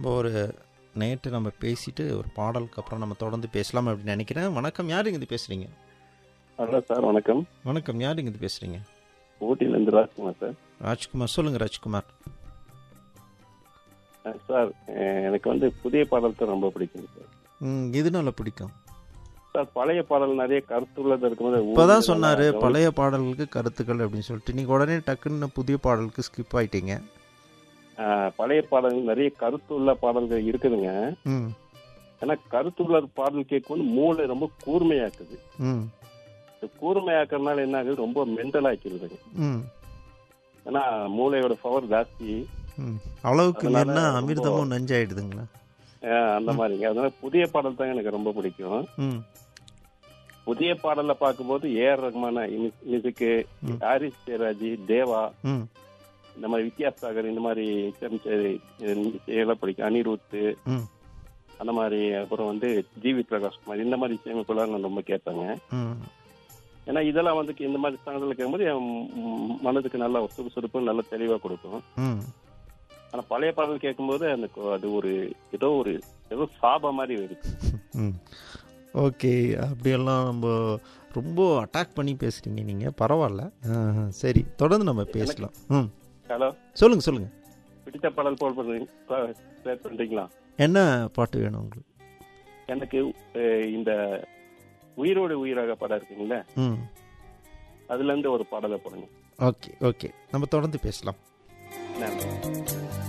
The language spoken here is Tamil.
இப்போ ஒரு நேற்று நம்ம பேசிட்டு ஒரு பாடலுக்கு அப்புறம் நம்ம தொடர்ந்து பேசலாம் அப்படின்னு நினைக்கிறேன் வணக்கம் யார் இங்கிருந்து பேசுகிறீங்க ஹலோ சார் வணக்கம் வணக்கம் யார் இங்கிருந்து பேசுகிறீங்க ஊட்டியிலேருந்து ராஜ்குமார் சார் ராஜ்குமார் சொல்லுங்கள் ராஜ்குமார் அஹ் சார் அஹ் எனக்கு வந்து புதிய பாடல் தான் ரொம்ப பிடிக்கும் சார் ம் எதுனால பிடிக்கும் சார் பழைய பாடல் நிறைய கருத்துள்ளது இருக்கும்போது இப்போதான் ஊர்ல சொன்னார் நான் பழைய பாடல்களுக்கு கருத்துக்கள் அப்படின்னு சொல்லிட்டு நீங்கள் உடனே டக்குன்னு புதிய பாடலுக்கு ஸ்கிப் ஆயிட்டீங்க அஹ் பழைய பாடல்கள் நிறைய கருத்துள்ள பாடல்கள் இருக்குதுங்க ம் ஏன்னா கருத்துள்ள பாடல் கேட்கும்போது மூளை ரொம்ப கூர்மையாக்குது ம் இந்த கூர்மையாக்குறதுனால என்ன ஆகுது ரொம்ப மென்டல் ஆக்கிடுதுங்க ம் ஏன்னா மூளையோட பவர் ஜாஸ்தி ம் அளவுக்கு அதனால மீறினா ரொம்ப- அமிர்தமும் நஞ்சாயிடுதுங்களா அஹ் அந்த மாதிரிங்க அதனால புதிய பாடல் தான் எனக்கு ரொம்ப பிடிக்கும் ம் புதிய பாடல்ல பார்க்கும்போது ஏஆர் ரஹ்மான மியூசிக்கு ம். ஹாரிஸ் ஜெயராஜ் தேவா ம் இந்த மாதிரி வித்யாசாகர் இந்த மாதிரி இசையெல்லாம் பிடிக்கும் அனிருத்து ம் அந்த மாதிரி அப்புறம் வந்து ஜிவி பிரகாஷ் குமார் இந்த மாதிரி இசையமைப்புலாம் நான் ரொம்ப கேட்பேங்க ம் ஏன்னா இதெல்லாம் வந்து இந்த மாதிரி சாங்கத்தில் கேட்கும்போது என் ம் மனதுக்கு நல்ல ஒரு சுறுசுறுப்பு நல்ல தெளிவாக கொடுக்கும் ம் ஆனால் பழைய பாடல் கேட்கும்போது அந்த கொ- அது ஒரு ஏதோ ஒரு ஏதோ சாப மாதிரி இருக்கு ம் ஓகே அப்படியெல்லாம் நம்ம ரொம்ப அட்டாக் பண்ணி பேசுகிறீங்க நீங்கள் பரவாயில்ல ஆ, ஆ, சரி தொடர்ந்து நம்ம பேசலாம் ம் ஹலோ சொல்லுங்கள் சொல்லுங்கள் பிடித்த பாடல் போல் பண்ணுறீங்க ஷேர் பண்ணுறீங்களா என்ன பாட்டு வேணும் உங்களுக்கு எனக்கு அஹ், இந்த உயிரோடு உயிராக படம் இருக்குங்களே ம் அதுலேருந்து ஒரு பாடலை போடுங்க ஓகே ஓகே நம்ம தொடர்ந்து பேசலாம் நன்றி